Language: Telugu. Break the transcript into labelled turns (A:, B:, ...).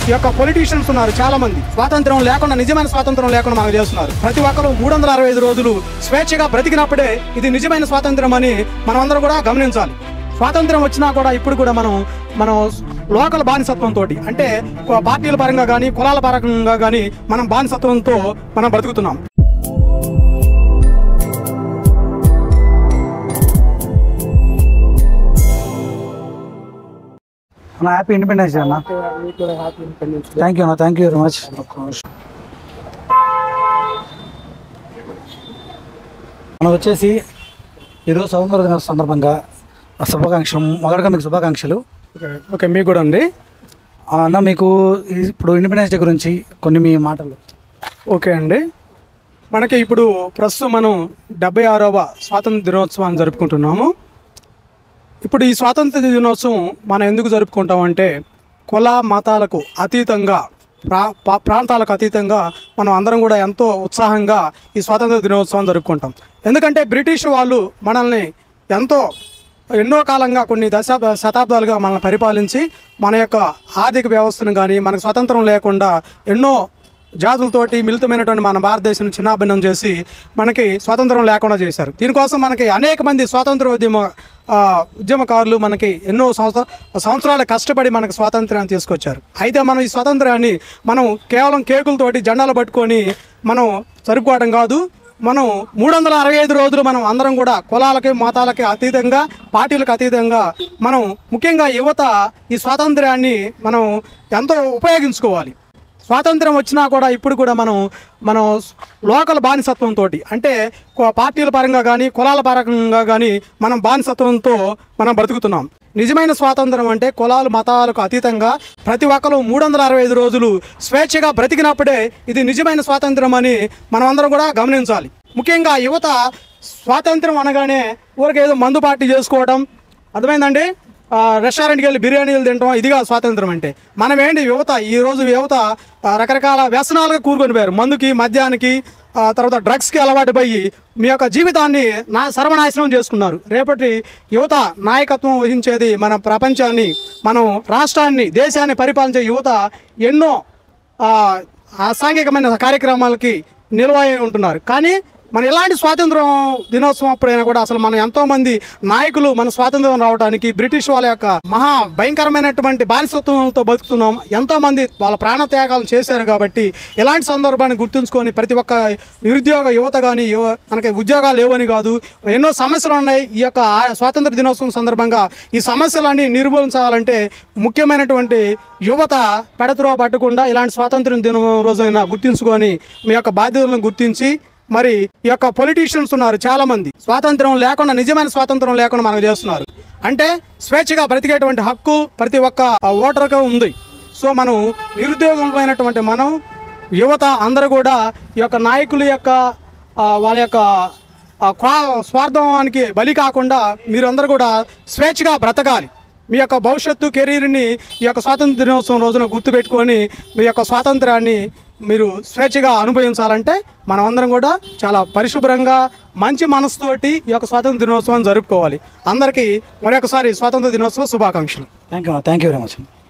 A: ఈ యొక్క పొలిటీషియన్స్ ఉన్నారు చాలా మంది స్వాతంత్రం లేకుండా నిజమైన స్వాతంత్రం లేకుండా మనకు చేస్తున్నారు ప్రతి ఒక్కరు మూడు వందల అరవై ఐదు రోజులు స్వేచ్ఛగా బ్రతికినప్పుడే ఇది నిజమైన స్వాతంత్రం అని మనం అందరం కూడా గమనించాలి స్వాతంత్రం వచ్చినా కూడా ఇప్పుడు కూడా మనం మనం లోకల్ బానిసత్వంతో అంటే కొ- పార్టీల పరంగా కానీ కులాల పరంగా కానీ మనం బానిసత్వంతో మనం బ్రతుకుతున్నాం
B: అన్న హ్యాపీ ఇండిపెండెన్స్ డే అన్న థ్యాంక్ యూ అన్న థ్యాంక్ యూ వెరీ మచ్ మనం వచ్చేసి ఈరోజు స్వతంత్ర దినోత్సవం సందర్భంగా శుభాకాంక్షలు మొదటగా మీకు శుభాకాంక్షలు
A: ఓకే ఓకే మీకు కూడా అండి
B: ఆ, అన్న మీకు ఈ- ఇప్పుడు ఇండిపెండెన్స్ డే గురించి కొన్ని మీ మాటలు
A: ఓకే అండి మనకి ఇప్పుడు ప్రస్తుతం మనం డెబ్బై ఆరవ స్వాతంత్ర దినోత్సవాన్ని జరుపుకుంటున్నాము ఇప్పుడు ఈ స్వాతంత్ర దినోత్సవం మనం ఎందుకు జరుపుకుంటామంటే కుల మతాలకు అతీతంగా ప్రా పా- ప్రాంతాలకు అతీతంగా మనం అందరం కూడా ఎంతో ఉత్సాహంగా ఈ స్వాతంత్ర దినోత్సవం జరుపుకుంటాం ఎందుకంటే బ్రిటిష్ వాళ్ళు మనల్ని ఎంతో ఎన్నో కాలంగా కొన్ని దశాబ శతాబ్దాలుగా మనల్ని పరిపాలించి మన యొక్క ఆర్థిక వ్యవస్థను కానీ మనకు స్వతంత్రం లేకుండా ఎన్నో జాతులతోటి మిళితమైనటువంటి మన భారతదేశం చిన్నాభిన్నం చేసి మనకి స్వాతంత్రం లేకుండా చేశారు దీనికోసం మనకి అనేక మంది స్వాతంత్ర ఉద్యమ ఆ, ఉద్యమకారులు మనకి ఎన్నో సంవత్సర సంవత్సరాలు కష్టపడి మనకు స్వాతంత్రాన్ని తీసుకొచ్చారు అయితే మనం ఈ స్వాతంత్రాన్ని మనం కేవలం కేకులతోటి జెండాలు పట్టుకొని మనం జరుపుకోవడం కాదు మనం మూడు వందల అరవై ఐదు రోజులు మనం అందరం కూడా కులాలకి మతాలకి అతీతంగా పార్టీలకు అతీతంగా మనం ముఖ్యంగా యువత ఈ స్వాతంత్ర్యాన్ని మనం ఎంతో ఉపయోగించుకోవాలి స్వాతంత్రం వచ్చినా కూడా ఇప్పుడు కూడా మనం మనం లోకల్ బానిసత్వంతో అంటే కొ- పార్టీల పరంగా కానీ కులాల పరంగా కానీ మనం బానిసత్వంతో మనం బ్రతుకుతున్నాం నిజమైన స్వాతంత్రం అంటే కులాలు మతాలకు అతీతంగా ప్రతి ఒక్కరు మూడు వందల అరవై ఐదు రోజులు స్వేచ్ఛగా బ్రతికినప్పుడే ఇది నిజమైన స్వాతంత్రం అని మనం అందరం కూడా గమనించాలి ముఖ్యంగా యువత స్వాతంత్రం అనగానే ఊరికేదో మందు పార్టీ చేసుకోవడం అర్థమైందండి ఆ, రెస్టారెంట్కి వెళ్ళి బిర్యానీలు తింటాం ఇదిగా స్వాతంత్రం అంటే మనం ఏంటి యువత ఈ రోజు యువత ఆ, రకరకాల వ్యసనాలుగా కూరుకొని పోయారు మందుకి మద్యానికి ఆ, తర్వాత డ్రగ్స్కి అలవాటు పోయి మీ యొక్క జీవితాన్ని నా సర్వనాశనం చేసుకున్నారు రేపటి యువత నాయకత్వం వహించేది మన ప్రపంచాన్ని మనం రాష్ట్రాన్ని దేశాన్ని పరిపాలించే యువత ఎన్నో ఆ, అసాంఘికమైన కార్యక్రమాలకి నిల్వై ఉంటున్నారు కానీ మన ఎలాంటి స్వాతంత్రం దినోత్సవం అప్పుడైనా కూడా అసలు మనం ఎంతో మంది నాయకులు మన స్వాతంత్రం రావడానికి బ్రిటిష్ వాళ్ళ యొక్క మహా భయంకరమైనటువంటి బానిసత్వంతో బతుకుతున్నాం ఎంతో మంది వాళ్ళ ప్రాణ త్యాగాలు చేశారు కాబట్టి ఎలాంటి సందర్భాన్ని గుర్తుంచుకొని ప్రతి ఒక్క నిరుద్యోగ యువత కానీ యువ మనకి ఉద్యోగాలు లేవని కాదు ఎన్నో సమస్యలు ఉన్నాయి ఈ యొక్క ఆ- స్వాతంత్ర దినోత్సవం సందర్భంగా ఈ సమస్యలన్నీ నిర్మూలించాలంటే ముఖ్యమైనటువంటి యువత పెడత్రో పట్టకుండా ఇలాంటి స్వాతంత్ర దినం రోజైనా గుర్తించుకొని మీ యొక్క బాధ్యతలను గుర్తించి మరి ఈ యొక్క పొలిటీషియన్స్ ఉన్నారు చాలా మంది స్వాతంత్రం లేకుండా నిజమైన స్వాతంత్రం లేకుండా మనకు చేస్తున్నారు అంటే స్వేచ్ఛగా బ్రతికేటువంటి హక్కు ప్రతి ఒక్క ఓటర్గా ఉంది సో మనం నిరుద్యోగమైనటువంటి మనం యువత అందరూ కూడా ఈ యొక్క నాయకుల యొక్క ఆ, వాళ్ళ యొక్క ఆ, క్వా- స్వార్థానికి బలి కాకుండా మీరందరూ కూడా స్వేచ్ఛగా బ్రతకాలి మీ యొక్క భవిష్యత్తు కెరీర్ని ఈ యొక్క స్వాతంత్ర దినోత్సవం రోజున గుర్తుపెట్టుకొని మీ యొక్క స్వాతంత్రాన్ని మీరు స్వేచ్ఛగా అనుభవించాలంటే మనం అందరం కూడా చాలా పరిశుభ్రంగా మంచి మనసుతోటి ఈ యొక్క స్వాతంత్ర దినోత్సవాన్ని జరుపుకోవాలి అందరికీ మరొకసారి స్వాతంత్ర దినోత్సవ శుభాకాంక్షలు
B: thank you thank you very much